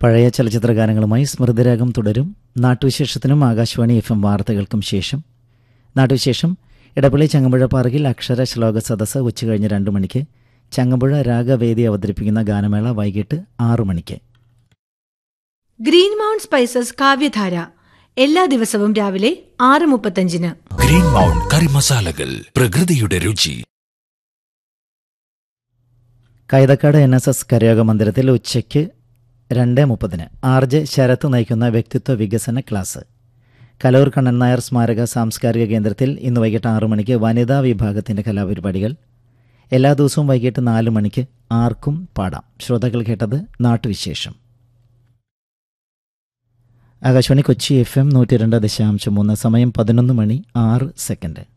പഴയ ചലച്ചിത്ര ഗാനങ്ങളുമായി സ്മൃതിരാഗം തുടരും നാട്ടുവിശേഷത്തിനും ആകാശവാണി എഫ് എം വാർത്തകൾക്കും ശേഷം നാട്ടുവിശേഷം ഇടപ്പള്ളി ചങ്ങമ്പുഴ പാർക്കിൽ അക്ഷര ശ്ലോക സദസ്സ് ഉച്ചകഴിഞ്ഞ് രണ്ട് മണിക്ക് ചങ്ങമ്പുഴ രാഗവേദി അവതരിപ്പിക്കുന്ന ഗാനമേള വൈകിട്ട് ആറു മണിക്ക് ഗ്രീൻ മൗണ്ട് സ്പൈസസ് കാവ്യധാര എല്ലാ ദിവസവും രാവിലെ ആറ് മുപ്പത്തഞ്ചിന് ഗ്രീൻ മൗണ്ട് കറി മസാലകൾ പ്രകൃതിയുടെ രുചി കൈതക്കാട് എൻ എസ് എസ് കരയോഗ മന്ദിരത്തിൽ ഉച്ചയ്ക്ക് രണ്ട് മുപ്പതിന് ആർ ജെ ശരത്ത് നയിക്കുന്ന വ്യക്തിത്വ വികസന ക്ലാസ് കലൂർ കണ്ണൻ നായർ സ്മാരക സാംസ്കാരിക കേന്ദ്രത്തിൽ ഇന്ന് വൈകിട്ട് ആറു മണിക്ക് വനിതാ വിഭാഗത്തിൻ്റെ കലാപരിപാടികൾ എല്ലാ ദിവസവും വൈകിട്ട് നാല് മണിക്ക് ആർക്കും പാടാം ശ്രോതാക്കൾ കേട്ടത് നാട്ടുവിശേഷം ആകാശവാണി കൊച്ചി എഫ് എം നൂറ്റി രണ്ട് ദശാംശം മൂന്ന് സമയം പതിനൊന്ന് മണി ആറ് സെക്കൻഡ്